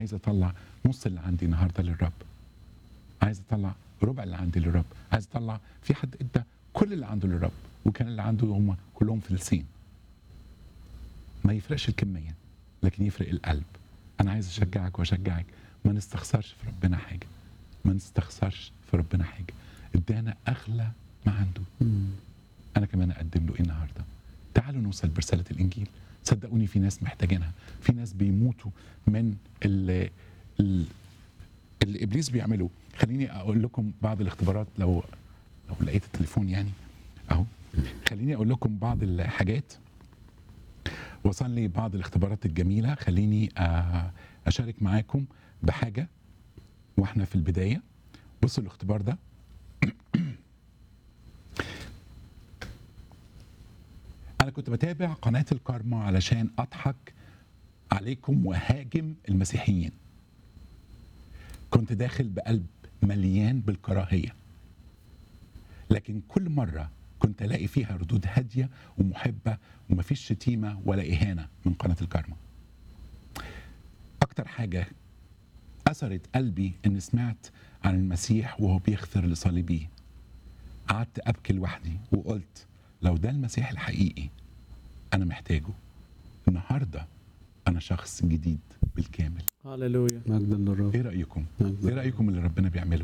عايز اطلع نص اللي عندي النهارده للرب عايز اطلع ربع اللي عندي للرب عايز اطلع في حد ادى كل اللي عنده للرب وكان اللي عنده هم كلهم فلسين ما يفرقش الكميه لكن يفرق القلب انا عايز اشجعك واشجعك ما نستخسرش في ربنا حاجه ما نستخسرش في ربنا حاجه ادانا اغلى ما عنده انا كمان اقدم له ايه النهارده تعالوا نوصل برساله الانجيل صدقوني في ناس محتاجينها في ناس بيموتوا من ال ال اللي ابليس بيعمله خليني اقول لكم بعض الاختبارات لو لو لقيت التليفون يعني اهو خليني اقول لكم بعض الحاجات وصل لي بعض الاختبارات الجميله خليني آه، اشارك معاكم بحاجه واحنا في البدايه بصوا الاختبار ده انا كنت بتابع قناه الكارما علشان اضحك عليكم وهاجم المسيحيين كنت داخل بقلب مليان بالكراهيه لكن كل مره كنت الاقي فيها ردود هاديه ومحبه ومفيش شتيمه ولا اهانه من قناه الكارما اكتر حاجه اثرت قلبي ان سمعت عن المسيح وهو بيغفر لصليبيه قعدت ابكي لوحدي وقلت لو ده المسيح الحقيقي انا محتاجه النهارده انا شخص جديد بالكامل هللويا مجدا للرب ايه رايكم مجدا ايه رايكم اللي ربنا بيعمله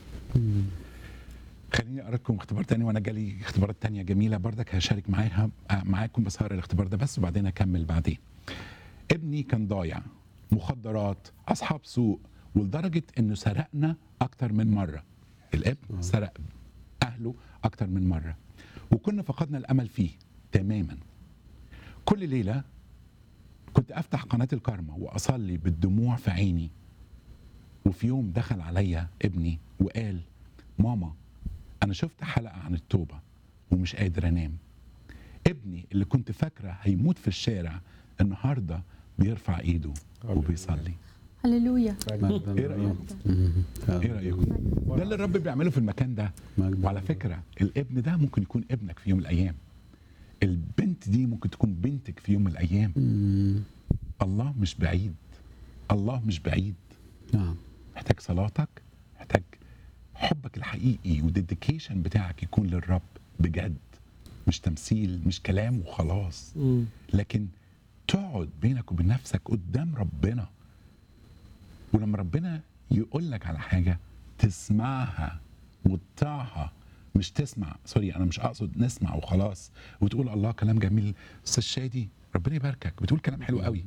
خليني اقرا لكم اختبار تاني وانا جالي اختبارات تانية جميله بردك هشارك معاها معاكم بس هقرا الاختبار ده بس وبعدين اكمل بعدين ابني كان ضايع مخدرات اصحاب سوء ولدرجه انه سرقنا اكتر من مره الابن سرق اهله اكتر من مره وكنا فقدنا الامل فيه تماما كل ليله كنت افتح قناه الكارما واصلي بالدموع في عيني وفي يوم دخل عليا ابني وقال ماما انا شفت حلقه عن التوبه ومش قادر انام ابني اللي كنت فاكره هيموت في الشارع النهارده بيرفع ايده وبيصلي هللويا مجدا ايه للرب رايكم ايه رايكم ده اللي الرب بيعمله في المكان ده مجدا وعلى فكره الابن ده ممكن يكون ابنك في يوم من الايام البنت دي ممكن تكون بنتك في يوم من الايام مم. الله مش بعيد الله مش بعيد نعم محتاج صلاتك محتاج حبك الحقيقي والديديكيشن بتاعك يكون للرب بجد مش تمثيل مش كلام وخلاص مم. لكن تقعد بينك وبين نفسك قدام ربنا ولما ربنا يقول لك على حاجه تسمعها وتطيعها مش تسمع سوري انا مش اقصد نسمع وخلاص وتقول الله كلام جميل استاذ شادي ربنا يباركك بتقول كلام حلو قوي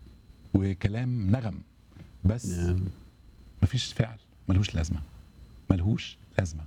وكلام نغم بس نعم مفيش فعل ملهوش لازمه ملهوش لازمه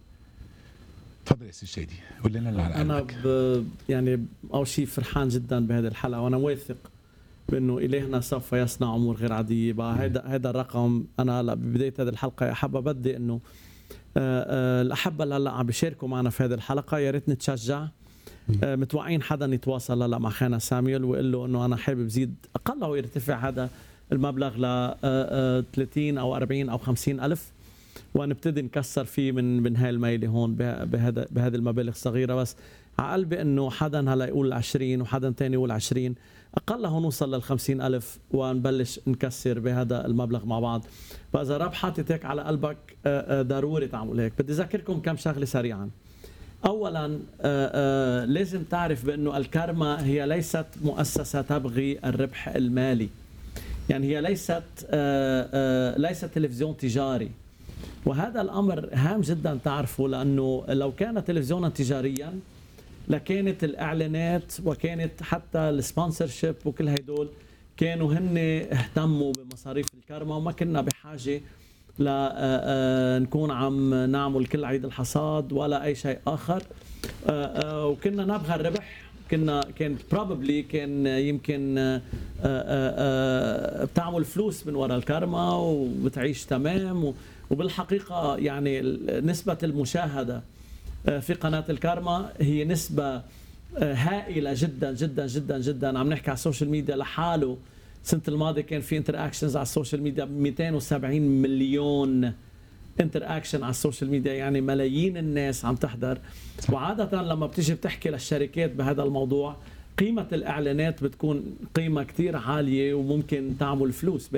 اتفضل يا استاذ شادي قول لنا اللي على انا قلبك ب... يعني اول شيء فرحان جدا بهذه الحلقه وانا واثق بانه الهنا سوف يصنع امور غير عاديه بقى هذا هذا الرقم انا هلا ببدايه هذه الحلقه يا حابه بدي انه آه، آه، الاحبه اللي هلا عم بيشاركوا معنا في هذه الحلقه يا ريت نتشجع آه، متوقعين حدا يتواصل هلا مع خانا ساميول ويقول له انه انا حابب زيد اقله يرتفع هذا المبلغ ل آه، آه، 30 او 40 او 50 الف ونبتدي نكسر فيه من من هاي الميله هون به- بهذا بهذه المبالغ الصغيره بس على قلبي انه حدا هلا يقول 20 وحدا تاني يقول 20 اقله نوصل لل 50 الف ونبلش نكسر بهذا المبلغ مع بعض فاذا رب حاطط هيك على قلبك آه، آه، ضروري تعمل هيك بدي اذكركم كم شغله سريعا اولا آه، آه، لازم تعرف بانه الكارما هي ليست مؤسسه تبغي الربح المالي يعني هي ليست آه، آه، ليست تلفزيون تجاري وهذا الامر هام جدا تعرفه لانه لو كان تلفزيونا تجاريا لكانت الاعلانات وكانت حتى السبونسر شيب وكل هدول كانوا هن اهتموا بمصاريف الكرمة وما كنا بحاجه ل آه، آه، نكون عم نعمل كل عيد الحصاد ولا اي شيء اخر آه، آه، وكنا نبغى الربح كنا كان بروبلي كان يمكن آه، آه، آه، بتعمل فلوس من وراء الكرمة وبتعيش تمام و- وبالحقيقه يعني ال- نسبه المشاهده آه، في قناه الكارما هي نسبه آه، هائله جدا جدا جدا جدا عم نحكي على السوشيال ميديا لحاله السنه الماضيه كان في انتر اكشنز على السوشيال ميديا 270 مليون انتر اكشن على السوشيال ميديا يعني ملايين الناس عم تحضر وعاده لما بتيجي بتحكي للشركات بهذا الموضوع قيمة الإعلانات بتكون قيمة كتير عالية وممكن تعمل فلوس